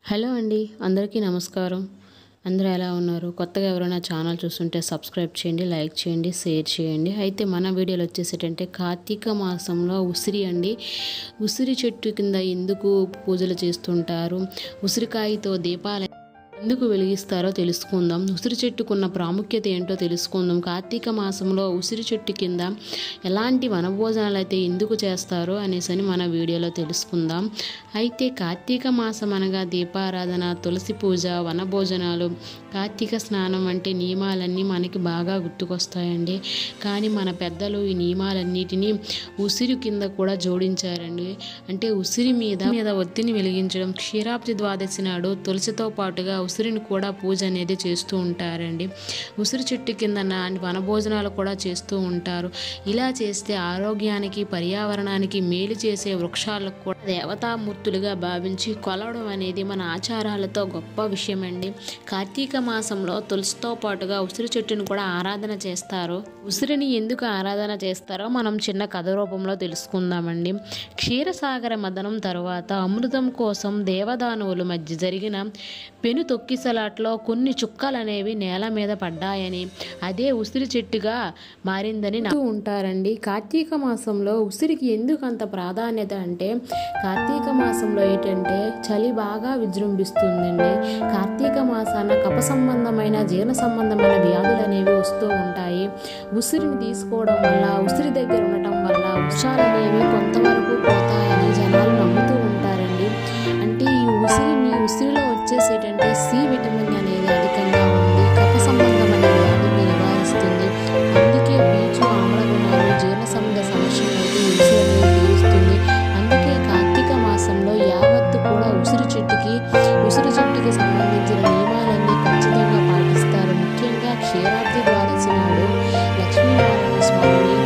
hello అండి అందరికీ నమస్కారం అందరూ ఎలా ఉన్నారు కొత్తగా ఎవరైనా ఛానల్ చూస్తుంటే సబ్స్క్రైబ్ చేయండి లైక్ చేయండి షేర్ చేయండి అయితే మన వీడియోలో వచ్చేసేటంటే కార్తీక మాసంలో ఉసిరి అండి ఉసిరి చెట్టు కింద ఎందుకు పూజలు చేస్తుంటారు ఉసిరికాయతో దీపాలు ఎందుకు వెలిగిస్తారో తెలుసుకుందాం ఉసిరి చెట్టుకున్న ప్రాముఖ్యత ఏంటో తెలుసుకుందాం కార్తీక మాసంలో ఉసిరి చెట్టు కింద ఎలాంటి వనభోజనాలు అయితే ఎందుకు చేస్తారో అనేసి అని మన వీడియోలో తెలుసుకుందాం అయితే కార్తీక మాసం అనగా దీపారాధన తులసి పూజ వనభోజనాలు కార్తీక స్నానం అంటే నియమాలన్నీ మనకి బాగా గుర్తుకొస్తాయండి కానీ మన పెద్దలు ఈ నియమాలన్నిటినీ ఉసిరి కింద కూడా జోడించారండి అంటే ఉసిరి మీద మీద ఒత్తిని వెలిగించడం క్షీరాబ్ది ద్వాదశి నాడు తులసితో పాటుగా ఉసిరిని కూడా పూజ అనేది చేస్తూ ఉంటారండి ఉసిరి చెట్టు కింద నా- వనభోజనాలు కూడా చేస్తూ ఉంటారు ఇలా చేస్తే ఆరోగ్యానికి పర్యావరణానికి మేలు చేసే వృక్షాలకు కూడా దేవతామూర్తులుగా భావించి కొలవడం అనేది మన ఆచారాలతో గొప్ప విషయం అండి కార్తీక మాసంలో తులసితో పాటుగా ఉసిరి చెట్టును కూడా ఆరాధన చేస్తారు ఉసిరిని ఎందుకు ఆరాధన చేస్తారో మనం చిన్న కథ రూపంలో తెలుసుకుందామండి క్షీరసాగర మదనం తరువాత అమృతం కోసం దేవదానవుల మధ్య జరిగిన పెను తొక్కిసలాట్లో కొన్ని చుక్కలు అనేవి నేల మీద పడ్డాయని అదే ఉసిరి చెట్టుగా మారిందని నమ్ముతూ ఉంటారండి కార్తీక మాసంలో ఉసిరికి ఎందుకు అంత ప్రాధాన్యత అంటే కార్తీక మాసంలో ఏంటంటే చలి బాగా విజృంభిస్తుందండి కార్తీక మాసాన కప సంబంధమైన జీర్ణ సంబంధమైన వ్యాధులు అనేవి వస్తూ ఉంటాయి ఉసిరిని తీసుకోవడం వల్ల ఉసిరి దగ్గర ఉండటం వల్ల ఉషాలు అనేవి కొంతవరకు పోతాయని జనాలు నమ్ముతూ ఉంటారండి అంటే ఈ ఉసిరిని ఉసిరిలో వచ్చేసేటంటే సి విటమిన్ అనేది అధికంగా ఉంది కఫ సంబంధమైన వ్యాధుల్ని నివారిస్తుంది అందుకే పీచు ఆమ్ల గుణాలు జీర్ణ సంబంధ సమస్యలు అయితే ఈ ఉసిరి అనేది తీరుస్తుంది అందుకే కార్తీక మాసంలో యావత్తు కూడా ఉసిరి చెట్టుకి ఉసిరి చెట్టుకి సంబంధించిన నియమాలన్నీ ఖచ్చితంగా పాటిస్తారు ముఖ్యంగా క్షీరాబ్ది ద్వాదశి నాడు లక్ష్మీనారాయణ స్వామిని